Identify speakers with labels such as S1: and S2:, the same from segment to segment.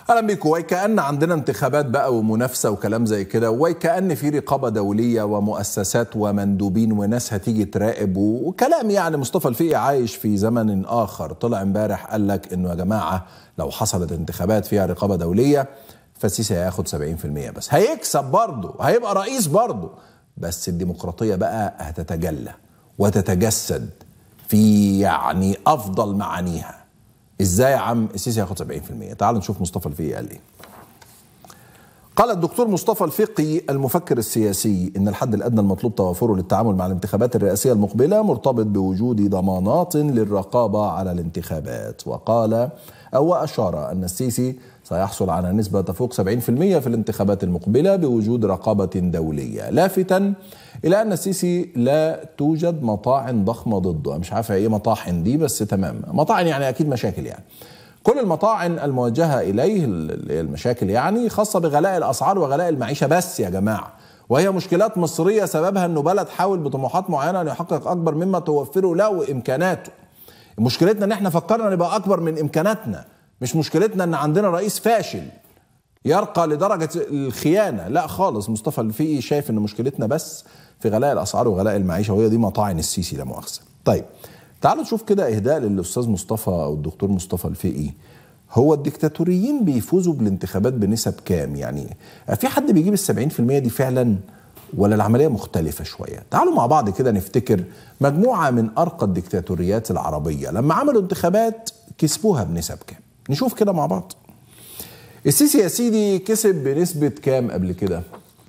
S1: اهلا بيكم وكأن عندنا انتخابات بقى ومنافسه وكلام زي كده وكأن في رقابه دوليه ومؤسسات ومندوبين وناس هتيجي تراقب وكلام يعني مصطفى الفقي عايش في زمن اخر طلع امبارح قال لك انه يا جماعه لو حصلت انتخابات فيها رقابه دوليه فالسيسي هياخد 70% بس هيكسب برضه هيبقى رئيس برضه بس الديمقراطيه بقى هتتجلى وتتجسد في يعني افضل معانيها ازاي يا عم السيسي هياخد 70% تعالوا نشوف مصطفى الفقي قال ايه قال الدكتور مصطفى الفقي المفكر السياسي ان الحد الادنى المطلوب توافره للتعامل مع الانتخابات الرئاسيه المقبله مرتبط بوجود ضمانات للرقابه على الانتخابات وقال او اشار ان السيسي سيحصل على نسبة تفوق 70% في الانتخابات المقبلة بوجود رقابة دولية لافتا إلى أن السيسي لا توجد مطاعن ضخمة ضده مش عارف إيه مطاحن دي بس تمام مطاعن يعني أكيد مشاكل يعني كل المطاعن الموجهة إليه المشاكل يعني خاصة بغلاء الأسعار وغلاء المعيشة بس يا جماعة وهي مشكلات مصرية سببها أنه بلد حاول بطموحات معينة أن يحقق أكبر مما توفره له إمكاناته مشكلتنا أن احنا فكرنا نبقى أكبر من إمكاناتنا مش مشكلتنا ان عندنا رئيس فاشل يرقى لدرجة الخيانة لا خالص مصطفى الفقي شايف ان مشكلتنا بس في غلاء الاسعار وغلاء المعيشة وهي دي مطاعن السيسي لا مؤاخذة طيب تعالوا نشوف كده اهداء للاستاذ مصطفى او الدكتور مصطفى الفقي هو الدكتاتوريين بيفوزوا بالانتخابات بنسب كام يعني في حد بيجيب السبعين في المية دي فعلا ولا العملية مختلفة شوية تعالوا مع بعض كده نفتكر مجموعة من أرقى الدكتاتوريات العربية لما عملوا انتخابات كسبوها بنسب كام نشوف كده مع بعض السيسي يا سيدي كسب بنسبة كام قبل كده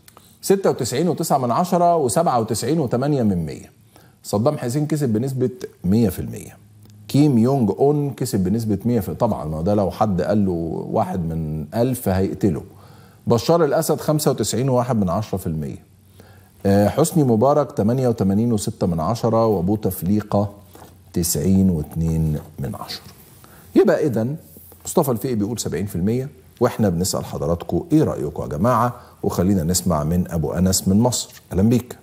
S1: 96 و9 من عشرة و97 و8 من 100 صدام حسين كسب بنسبة 100% كيم يونج اون كسب بنسبة 100% طبعا ما ده لو حد قال له واحد من ألف هيقتله بشار الأسد 95 وواحد من عشرة في المية حسني مبارك 88 و6 من عشرة وابو تفليقة 90 و2 من عشرة يبقى إذا مصطفى الفقي بيقول 70% واحنا بنسال حضراتكم ايه رايكم يا جماعه وخلينا نسمع من ابو انس من مصر اهلا بيك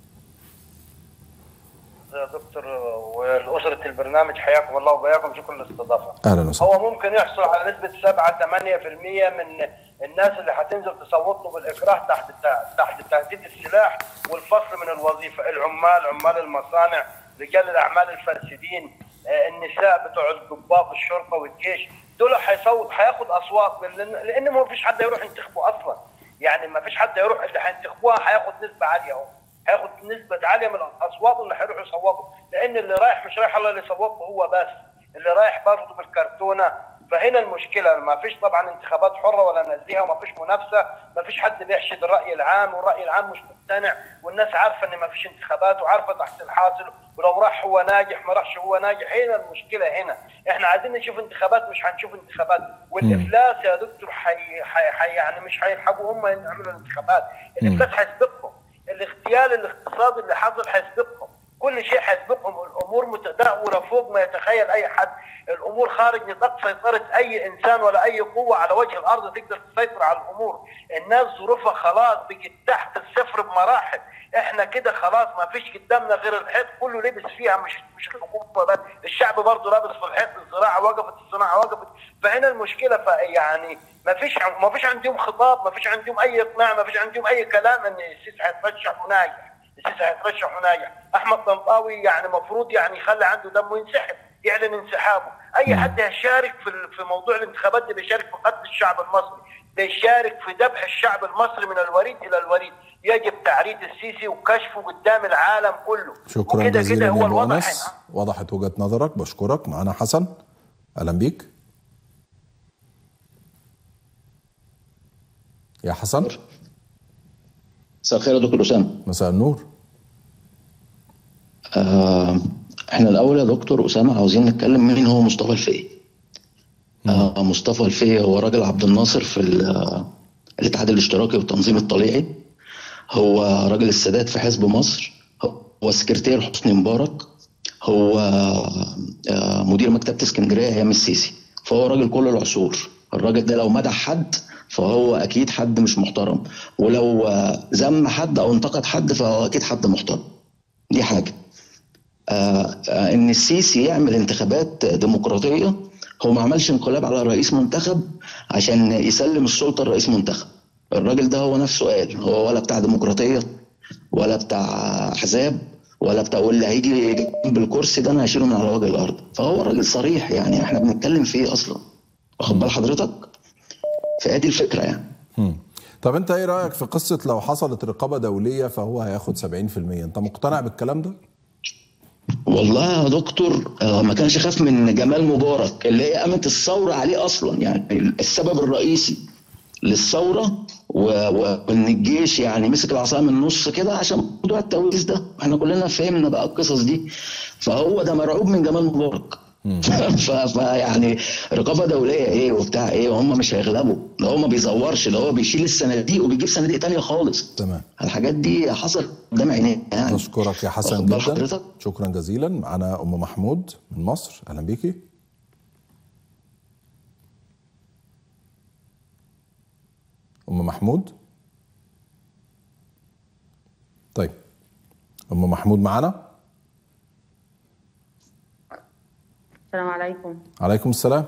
S2: يا دكتور والأسرة البرنامج حياكم الله وبياكم شكرا للاستضافة.
S1: اهلا وسهلا.
S2: هو ممكن يحصل على نسبة 7 8% من الناس اللي هتنزل تصوت له بالإكراه تحت تحت تهديد السلاح والفصل من الوظيفة، العمال، عمال المصانع، رجال الأعمال الفاسدين، النساء بتوع الضباط الشرطة والجيش، دول هيصوت هياخد اصوات لان ما فيش حد هيروح ينتخبه اصلا يعني ما فيش حد هيروح اللي هينتخبوها هياخد نسبه عاليه اهو هياخد نسبه عاليه من الاصوات اللي هيروحوا يصوتوا لان اللي رايح مش رايح الله اللي يصوت هو بس اللي رايح برضه بالكرتونه فهنا المشكله ما فيش طبعا انتخابات حره ولا نزيهه وما فيش منافسه ما فيش حد بيحشد الراي العام والراي العام مش مقتنع والناس عارفه ان ما فيش انتخابات وعارفه تحت الحاصل ولو راح هو ناجح ما راحش هو ناجح هنا المشكله هنا احنا عايزين نشوف انتخابات مش هنشوف انتخابات والافلاس يا دكتور حي حي حي يعني مش هيلحقوا هم يعملوا الانتخابات الافلاس هيسبقهم الاغتيال الاقتصادي اللي حصل هيسبقهم كل شيء هيسبقهم الامور متداوله فوق ما يتخيل اي حد الامور خارج نطاق سيطره اي انسان ولا اي قوه على وجه الارض تقدر تسيطر على الامور الناس ظروفها خلاص بقت تحت الصفر بمراحل احنا كده خلاص ما فيش قدامنا غير الحيط كله لبس فيها مش مش الحكومه بس الشعب برضه لابس في الحيط الزراعه وقفت الصناعه وقفت فهنا المشكله فيعني ما فيش ما فيش عندهم خطاب ما فيش عندهم اي اقناع ما فيش عندهم اي كلام ان السيسي هيترشح وناجح السيسي هيترشح وناجح احمد طنطاوي يعني المفروض يعني يخلي عنده دم وينسحب يعلن انسحابه اي حد هيشارك في في موضوع الانتخابات ده بيشارك في قتل الشعب المصري بيشارك في ذبح الشعب المصري من الوريد الى الوريد يجب تعريض السيسي وكشفه قدام العالم كله
S1: شكرا جزيلا يا ابو انس وضحت وجهه نظرك بشكرك معانا حسن اهلا بيك يا حسن
S3: مساء الخير يا دكتور اسامه
S1: مساء النور
S3: آه احنا الاول يا دكتور اسامه عاوزين نتكلم مين هو مصطفى الفقي آه مصطفى الفقي هو راجل عبد الناصر في الاتحاد الاشتراكي والتنظيم الطليعي هو راجل السادات في حزب مصر هو سكرتير حسني مبارك هو آه مدير مكتبه اسكندريه ايام السيسي فهو راجل كل العصور الراجل ده لو مدح حد فهو اكيد حد مش محترم ولو ذم حد او انتقد حد فهو اكيد حد محترم دي حاجه آه ان السيسي يعمل انتخابات ديمقراطيه هو ما عملش انقلاب على رئيس منتخب عشان يسلم السلطه لرئيس منتخب الراجل ده هو نفسه قال هو ولا بتاع ديمقراطيه ولا بتاع احزاب ولا بتاع واللي هيجي جنب الكرسي ده انا هشيله من على وجه الارض فهو راجل صريح يعني احنا بنتكلم في ايه اصلا واخد بال حضرتك فادي الفكره يعني
S1: هم. طب انت ايه رايك في قصه لو حصلت رقابه دوليه فهو هياخد 70% انت مقتنع بالكلام ده
S3: والله يا دكتور آه، ما كانش خاف من جمال مبارك اللي هي قامت الثوره عليه اصلا يعني السبب الرئيسي للثوره و- و- وان الجيش يعني مسك العصا من النص كده عشان موضوع التوريث ده احنا كلنا فهمنا بقى القصص دي فهو ده مرعوب من جمال مبارك ف- فيعني رقابه دوليه ايه وبتاع ايه وهم مش هيغلبوا ده هو ما بيزورش ده هو بيشيل الصناديق وبيجيب صناديق تانية خالص
S1: تمام
S3: الحاجات دي حصلت قدام عينينا يعني
S1: نشكرك يا حسن
S3: واخد بال
S1: جدا
S3: حضرتك؟
S1: شكرا جزيلا معنا ام محمود من مصر اهلا بيكي ام محمود طيب ام محمود معانا
S4: السلام عليكم
S1: عليكم السلام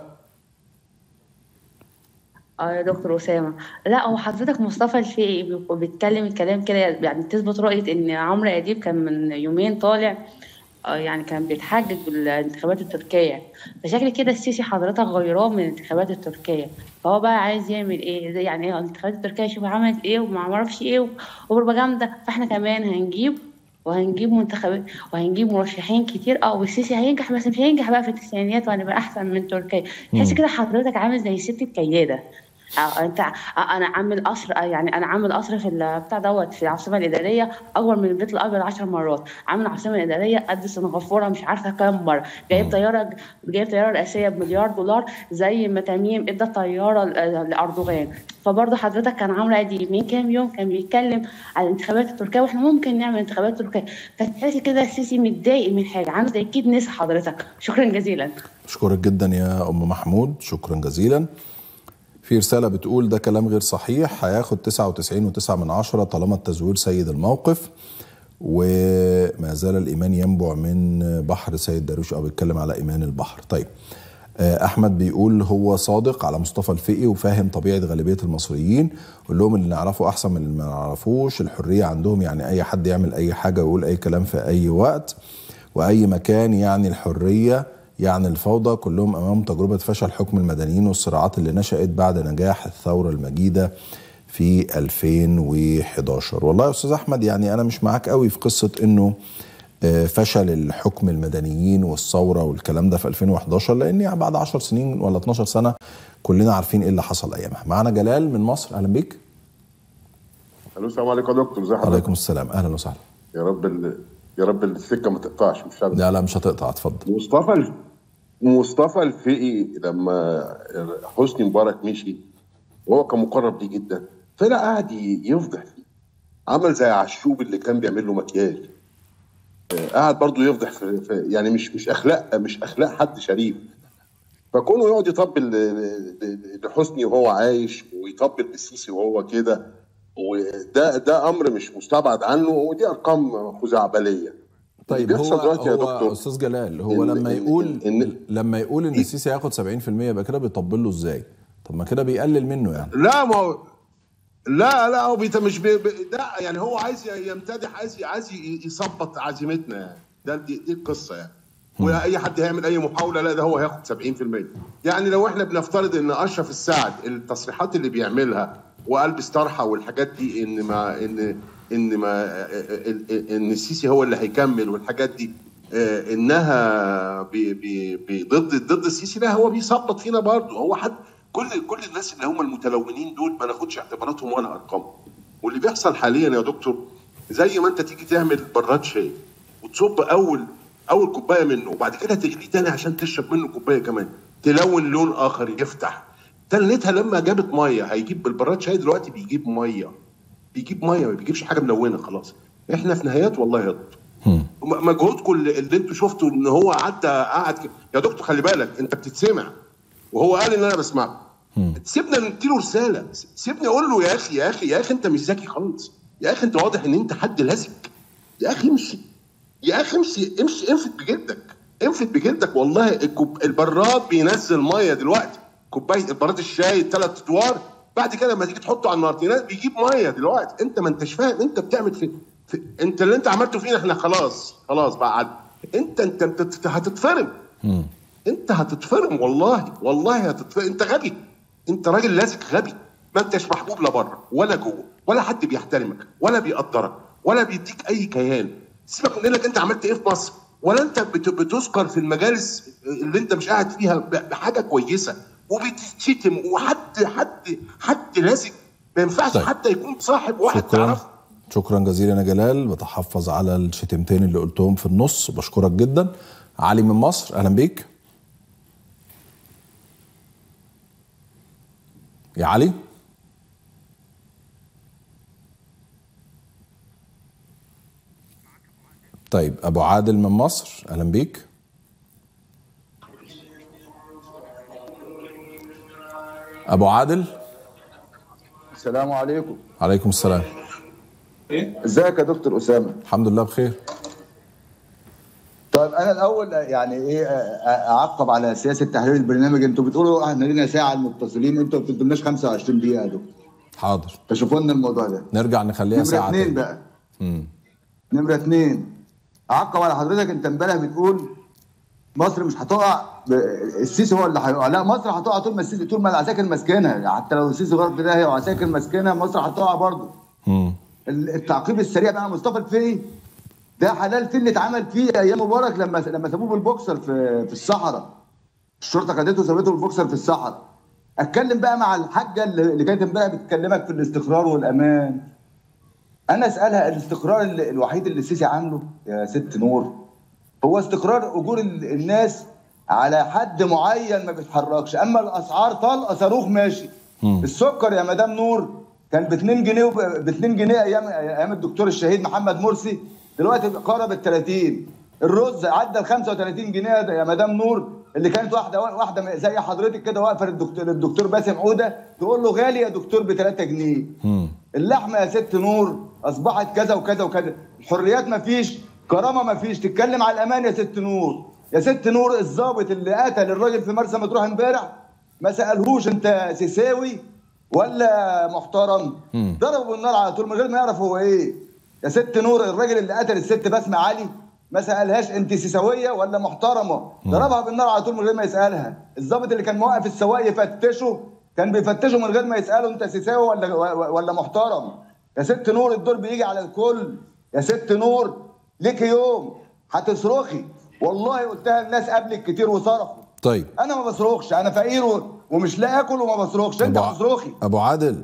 S4: اه يا دكتور أسامة لا هو حضرتك مصطفى الفقي بيبقى بيتكلم الكلام كده يعني تثبت رؤية إن عمرو أديب كان من يومين طالع آه يعني كان بيتحجج بالانتخابات التركية فشكل كده السيسي حضرتك غيراه من الانتخابات التركية فهو بقى عايز يعمل ايه زي يعني ايه الانتخابات التركية شوف عملت ايه وما عرفش ايه وبروباجندا فاحنا كمان هنجيب وهنجيب منتخبات وهنجيب مرشحين كتير اه والسيسي هينجح بس مش هينجح بقى في التسعينيات وهنبقى احسن من تركيا تحس كده حضرتك عامل زي ست الكياده آه، انت آه، انا عامل قصر آه، يعني انا عامل قصر في ال- بتاع دوت في العاصمه الاداريه اكبر من البيت الابيض 10 مرات عامل عاصمه اداريه قد سنغافوره مش عارفه كام مره جايب طياره جايب طياره رئاسيه بمليار دولار زي ما تميم ادى طياره ل- لاردوغان فبرضه حضرتك كان عمرو اديب من كام يوم كان بيتكلم على الانتخابات التركيه واحنا ممكن نعمل انتخابات تركيه فتحس كده السيسي متضايق من حاجه عامل زي اكيد نسى حضرتك شكرا جزيلا
S1: اشكرك جدا يا ام محمود شكرا جزيلا في رسالة بتقول ده كلام غير صحيح هياخد 99.9 من عشرة طالما التزوير سيد الموقف وما زال الإيمان ينبع من بحر سيد داروش أو بيتكلم على إيمان البحر طيب آه، أحمد بيقول هو صادق على مصطفى الفقي وفاهم طبيعة غالبية المصريين قول لهم اللي نعرفه أحسن من اللي ما نعرفوش الحرية عندهم يعني أي حد يعمل أي حاجة ويقول أي كلام في أي وقت وأي مكان يعني الحرية يعني الفوضى كلهم امام تجربه فشل حكم المدنيين والصراعات اللي نشات بعد نجاح الثوره المجيده في 2011 والله يا استاذ احمد يعني انا مش معاك قوي في قصه انه آه، فشل الحكم المدنيين والثوره والكلام ده في 2011 لان يعني بعد 10 سنين ولا 12 سنه كلنا عارفين ايه اللي حصل ايامها معانا جلال من مصر اهلا بيك
S5: الو السلام عليكم يا دكتور ازي حضرتك
S1: عليكم السلام اهلا وسهلا
S5: يا رب ال... يا رب السكه ما تقطعش مش عارف
S1: لا لا مش هتقطع اتفضل
S5: مصطفى الف... مصطفى الفقي لما حسني مبارك مشي وهو كان مقرب ليه جدا طلع قاعد ي- يفضح فيه عمل زي عشوب اللي كان بيعمل له مكياج آه، قاعد برضه يفضح في... في يعني مش مش اخلاق مش اخلاق حد شريف فكونه يقعد يطبل ل- ل- لحسني وهو عايش ويطبل للسيسي وهو كده وده ده امر مش مستبعد عنه ودي ارقام خزعبليه
S1: طيب
S5: بيحصل
S1: هو
S5: دلوقتي يا
S1: هو
S5: دكتور
S1: استاذ جلال هو
S5: إن-
S1: لما
S5: إن-
S1: يقول
S5: إن-
S1: لما يقول ان السيسي هياخد 70% يبقى كده بيطبل له ازاي؟ طب ما كده بيقلل منه يعني
S5: لا ما هو لا لا هو بيت مش بي... بي- لا يعني هو عايز يمتدح عايز عايز ي- يثبط عزيمتنا يعني ده دي, دي القصه يعني واي حد هيعمل اي محاوله لا ده هو هياخد 70% يعني لو احنا بنفترض ان اشرف السعد التصريحات اللي بيعملها وقلبس طرحه والحاجات دي ان ما ان ان ما ان السيسي هو اللي هيكمل والحاجات دي آه، انها بي بي بي ضد ضد السيسي لا هو بيثبط فينا برضه هو حد كل كل الناس اللي هم المتلونين دول ما ناخدش اعتباراتهم ولا ارقامهم واللي بيحصل حاليا يا دكتور زي ما انت تيجي تعمل براد شاي وتصب اول اول كوبايه منه وبعد كده تغليه تاني عشان تشرب منه كوبايه كمان تلون لون اخر يفتح تلنتها لما جابت ميه هيجيب بالبراد شاي دلوقتي بيجيب ميه بيجيب ميه ما بيجيبش حاجه ملونه خلاص احنا في نهايات والله يا دكتور م- مجهودكم اللي اللي انتوا شفتوا ان هو عدى قعد ك- يا دكتور خلي بالك انت بتتسمع وهو قال ان انا بسمعه سيبنا نديله رساله س- سيبني اقول له يا اخي يا اخي يا اخي انت مش ذكي خالص يا اخي انت واضح ان انت حد لاسك يا اخي امشي يا اخي امشي امشي انفت بجدك انفد بجلدك والله الكوب... البراد بينزل ميه دلوقتي كوبايه براد الشاي ثلاث ادوار بعد كده لما تيجي تحطه على النار ينزل- بيجيب ميه دلوقتي انت ما انتش فاهم انت بتعمل في... في... انت اللي انت عملته فينا احنا خلاص خلاص بقى عد. انت انت, انت هتتفرم انت هتتفرم والله والله هتتفرم انت غبي انت راجل لازق غبي ما انتش محبوب لا بره ولا جوه ولا حد بيحترمك ولا بيقدرك ولا بيديك اي كيان سيبك من انك انت عملت ايه في مصر ولا انت بت- بتذكر في المجالس اللي انت مش قاعد فيها ب- بحاجه كويسه وبتشتم وحد حد حد لازق ما ينفعش
S1: طيب.
S5: حتى يكون صاحب واحد
S1: شكرا
S5: تعرفه
S1: شكرا جزيلا يا جلال بتحفظ على الشتيمتين اللي قلتهم في النص بشكرك جدا علي من مصر اهلا بيك يا علي طيب ابو عادل من مصر اهلا بيك ابو عادل
S6: السلام عليكم
S1: عليكم السلام
S6: ازيك يا دكتور اسامه
S1: الحمد لله بخير
S6: طيب انا الاول يعني ايه أ- اعقب على سياسه تحرير البرنامج انتوا بتقولوا احنا لينا ساعه المتصلين انتوا ما بتدوناش 25 دقيقه يا دكتور
S1: حاضر
S6: فشوفوا لنا الموضوع ده
S1: نرجع نخليها
S6: نمره
S1: ساعة
S6: اثنين
S1: تاني.
S6: بقى
S1: مم.
S6: نمره اثنين اعقب على حضرتك انت امبارح بتقول مصر مش هتقع ب- السيسي هو اللي هيقع لا مصر هتقع طول ما السيسي طول ما العساكر ماسكينها حتى لو السيسي غلط في داهيه وعساكر ماسكينها مصر هتقع برضه
S1: مم.
S6: التعقيب السريع بقى مصطفى الفقي ده حلال فيه اللي اتعمل فيه ايام مبارك لما لما سابوه بالبوكسر في في الصحراء الشرطه خدته وسابته بالبوكسر في الصحراء اتكلم بقى مع الحاجه اللي اللي كانت امبارح بتكلمك في الاستقرار والامان انا اسالها الاستقرار ال- الوحيد اللي السيسي عامله يا ست نور هو استقرار اجور ال- الناس على حد معين ما بيتحركش اما الاسعار طالقه صاروخ ماشي السكر يا مدام نور كان ب 2 جنيه وب- ب 2 جنيه ايام ايام الدكتور الشهيد محمد مرسي دلوقتي قرب ال 30 الرز عدى ال 35 جنيه يا مدام نور اللي كانت واحده واحده زي حضرتك كده واقفه للدكتور الدكتور باسم عوده تقول له غالي يا دكتور ب 3 جنيه اللحمه يا ست نور اصبحت كذا وكذا وكذا الحريات ما فيش كرامه ما فيش تتكلم على الامان يا ست نور يا ست نور الضابط اللي قتل الراجل في مرسى مطروح امبارح ما سالهوش انت سيساوي ولا محترم ضربه بالنار على طول من غير ما يعرف هو ايه يا ست نور الراجل اللي قتل الست بسمه علي ما سالهاش انت سيساويه ولا محترمه ضربها بالنار على طول من غير ما يسالها الضابط اللي كان موقف السواق يفتشه كان بيفتشه من غير ما يساله انت سيساوي ولا ولا محترم يا ست نور الدور بيجي على الكل يا ست نور ليك يوم هتصرخي والله قلتها للناس قبلك كتير وصرخوا
S1: طيب
S6: انا ما بصرخش انا فقير و- ومش لاقي اكل وما بصرخش انت
S1: أبو ع-
S6: بتصرخي
S1: ابو عادل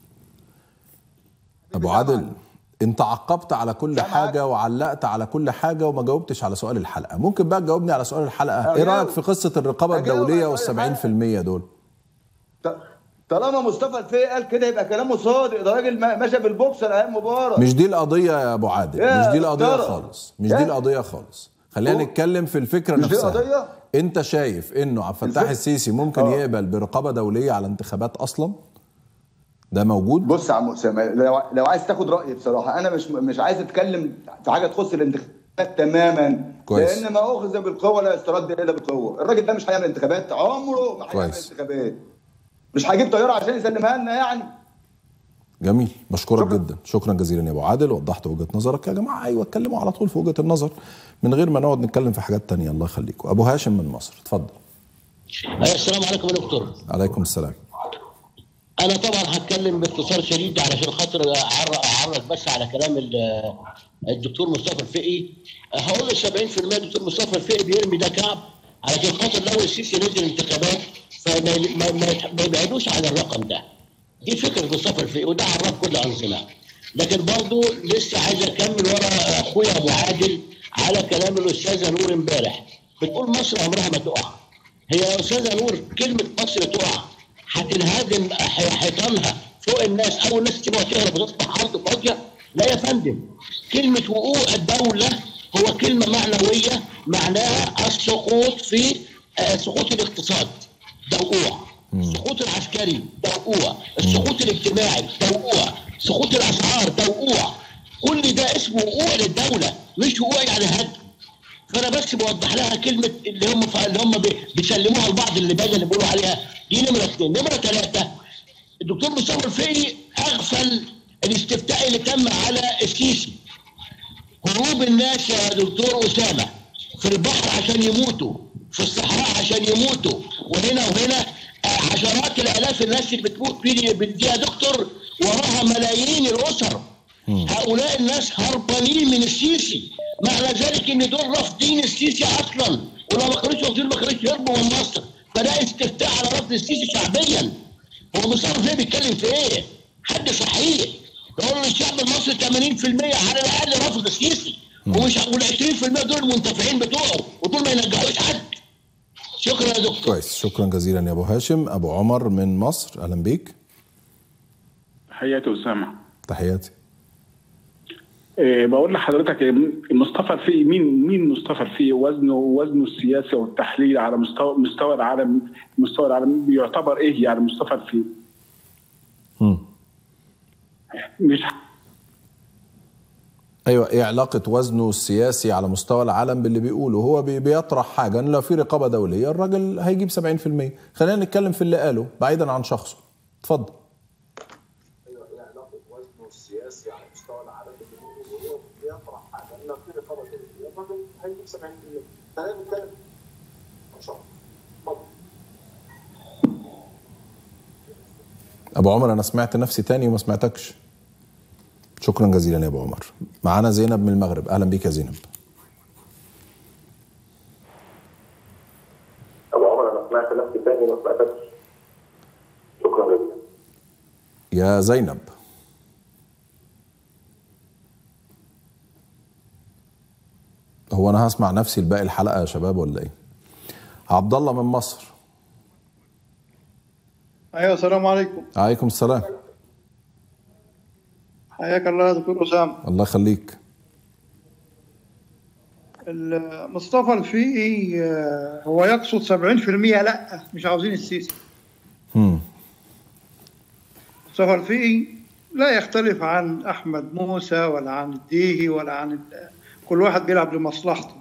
S1: ابو عادل انت عقبت على كل
S6: سامعك.
S1: حاجه وعلقت على كل حاجه وما جاوبتش على سؤال الحلقه ممكن بقى تجاوبني على سؤال الحلقه ايه
S6: أجاوب.
S1: رايك في قصه الرقابه
S6: أجاوب
S1: الدوليه
S6: على سؤال
S1: وال70% دول
S6: ط- طالما مصطفى الفقي قال كده يبقى كلامه صادق ده راجل ما- ماشي بالبوكسر ايام مبارك
S1: مش دي القضيه يا ابو عادل
S6: يا
S1: مش دي القضيه
S6: ترى.
S1: خالص مش دي
S6: يا.
S1: القضيه خالص خلينا
S6: هو-
S1: نتكلم في الفكره
S6: مش دي
S1: نفسها
S6: القضية؟
S1: انت شايف انه عبد الفتاح
S6: الفك-
S1: السيسي ممكن
S6: آه.
S1: يقبل برقابه دوليه على انتخابات اصلا ده موجود
S6: بص يا عم اسامه لو, لو عايز تاخد رايي بصراحه انا مش مش عايز اتكلم في حاجه تخص الانتخابات تماما
S1: كويس.
S6: لان ما اخذ بالقوه لا يسترد الا بالقوه الراجل ده مش هيعمل انتخابات عمره ما هيعمل
S1: كويس.
S6: انتخابات مش هيجيب طياره عشان يسلمها لنا يعني
S1: جميل بشكرك
S6: شكرا.
S1: جدا شكرا جزيلا يا ابو عادل وضحت وجهه نظرك يا جماعه ايوه اتكلموا على طول في وجهه النظر من غير ما نقعد نتكلم في حاجات تانية الله يخليكم ابو هاشم من مصر اتفضل
S7: أيوة، السلام عليكم يا دكتور
S1: عليكم السلام
S7: انا طبعا هتكلم باختصار شديد علشان خاطر أعر- اعرض بس على كلام ال- الدكتور مصطفى الفقي هقول ل 70% الدكتور مصطفى الفقي بيرمي ده كعب علشان خاطر لو السيسي نزل انتخابات فما ما- ما- ما يبعدوش عن الرقم ده دي فكره مصطفى الفقي وده عرف كل انظمه لكن برضه لسه عايز اكمل ورا اخويا ابو عادل على كلام الاستاذه نور امبارح بتقول مصر عمرها ما تقع هي يا استاذه نور كلمه مصر تقع هتنهدم ح- حيطانها فوق الناس او الناس تبقى تهرب وتصبح ارض فاضيه لا يا فندم كلمه وقوع الدوله هو كلمه معنويه معناها السقوط في آه، سقوط الاقتصاد ده وقوع السقوط العسكري ده وقوع السقوط الاجتماعي ده وقوع سقوط الاسعار ده وقوع كل ده اسمه وقوع للدوله مش وقوع يعني هدم فانا بس بوضح لها كلمه اللي هم اللي هم بي- بيسلموها لبعض اللي بقى اللي بيقولوا عليها دي نمره اثنين نمره ثلاثه الدكتور مصطفى الفقي اغفل الاستفتاء اللي تم على السيسي هروب الناس يا دكتور اسامه في البحر عشان يموتوا في الصحراء عشان يموتوا وهنا وهنا آه، عشرات الالاف الناس اللي بتموت دي دي يا دكتور وراها ملايين الاسر هؤلاء الناس هربانين من السيسي معنى ذلك ان دول رافضين السيسي اصلا ولو ما كانوش رافضين ما كانوش يهربوا من مصر فده استفتاء على رفض السيسي شعبيا هو مصطفى فيه بيتكلم في ايه؟ حد صحيح يقول للشعب المصري 80% على الاقل رفض السيسي ومش وال 20% دول المنتفعين بتوعه ودول ما ينجحوش حد شكرا يا دكتور
S1: كويس شكرا جزيلا يا ابو هاشم ابو عمر من مصر اهلا بيك
S8: حياتي أسامة
S1: تحياتي
S8: إيه بقول لحضرتك إيه، مصطفى الفقي مين مين مصطفى الفقي وزنه وزنه السياسي والتحليل على مستوى مستوى العالم مستوى العالم بيعتبر ايه يعني مصطفى الفقي
S1: مم.
S8: مش
S1: ايوه ايه علاقه وزنه السياسي على مستوى العالم باللي بيقوله هو بي- بيطرح حاجه ان لو في رقابه دوليه الراجل هيجيب 70% خلينا نتكلم في اللي قاله بعيدا عن شخصه اتفضل ابو عمر انا سمعت نفسي تاني وما سمعتكش شكرا جزيلا يا ابو عمر معانا زينب من المغرب اهلا بيك يا زينب
S9: ابو عمر انا سمعت نفسي تاني ما سمعتكش شكرا جزيلا
S1: يا زينب هو انا هسمع نفسي لباقي الحلقه يا شباب ولا ايه عبد الله من مصر
S10: ايوه السلام عليكم
S1: عليكم السلام
S10: حياك الله يا دكتور اسامه
S1: الله يخليك
S10: ال- مصطفى الفقي آه، هو يقصد 70% لا مش عاوزين السيسي
S1: هم.
S10: مصطفى الفقي لا يختلف عن احمد موسى ولا عن الديهي ولا عن ال- كل واحد بيلعب لمصلحته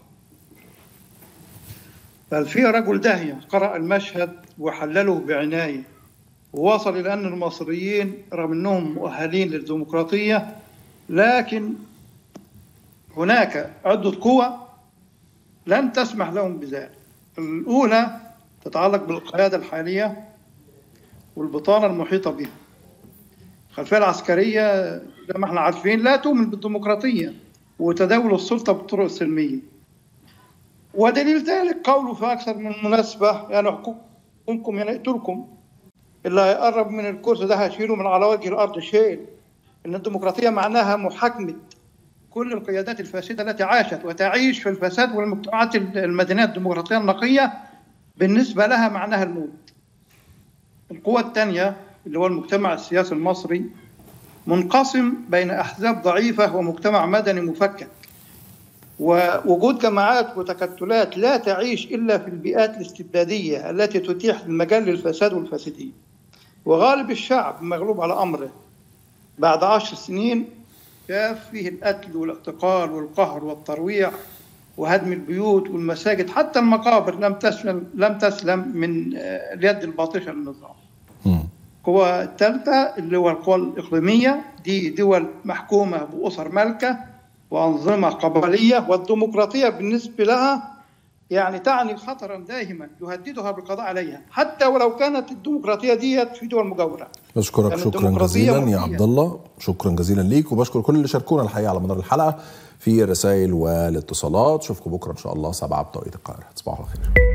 S10: فالفقي رجل داهيه قرأ المشهد وحلله بعنايه ووصل الى ان المصريين رغم انهم مؤهلين للديمقراطيه لكن هناك عدة قوى لن تسمح لهم بذلك الأولى تتعلق بالقيادة الحالية والبطانة المحيطة بها الخلفية العسكرية زي ما احنا عارفين لا تؤمن بالديمقراطية وتداول السلطة بالطرق السلمية ودليل ذلك قوله في أكثر من مناسبة يعني حكومكم يقتلكم اللي هيقرب من الكرسي ده هشيله من على وجه الأرض شيل إن الديمقراطية معناها محاكمة كل القيادات الفاسدة التي عاشت وتعيش في الفساد والمجتمعات المدنية الديمقراطية النقية بالنسبة لها معناها الموت القوة الثانية اللي هو المجتمع السياسي المصري منقسم بين أحزاب ضعيفة ومجتمع مدني مفكك ووجود جماعات وتكتلات لا تعيش إلا في البيئات الاستبدادية التي تتيح المجال للفساد والفاسدين وغالب الشعب مغلوب على أمره بعد عشر سنين شاف فيه القتل والاعتقال والقهر والترويع وهدم البيوت والمساجد حتى المقابر لم تسلم لم تسلم من آه، اليد الباطشه للنظام. القوى الثالثه اللي هو القوى الاقليميه دي دول محكومه باسر مالكه وانظمه قبليه والديمقراطيه بالنسبه لها يعني تعني خطرا دائما يهددها بالقضاء عليها حتى ولو كانت الديمقراطيه ديت في دول مجاوره.
S1: بشكرك
S10: يعني
S1: شكرا
S10: الديمقراطية
S1: جزيلا يا
S10: مبنية.
S1: عبد الله شكرا جزيلا ليك وبشكر كل اللي شاركونا الحقيقه على مدار الحلقه في الرسائل والاتصالات اشوفكم بكره ان شاء الله 7 بتوقيت القاهره تصبحوا على خير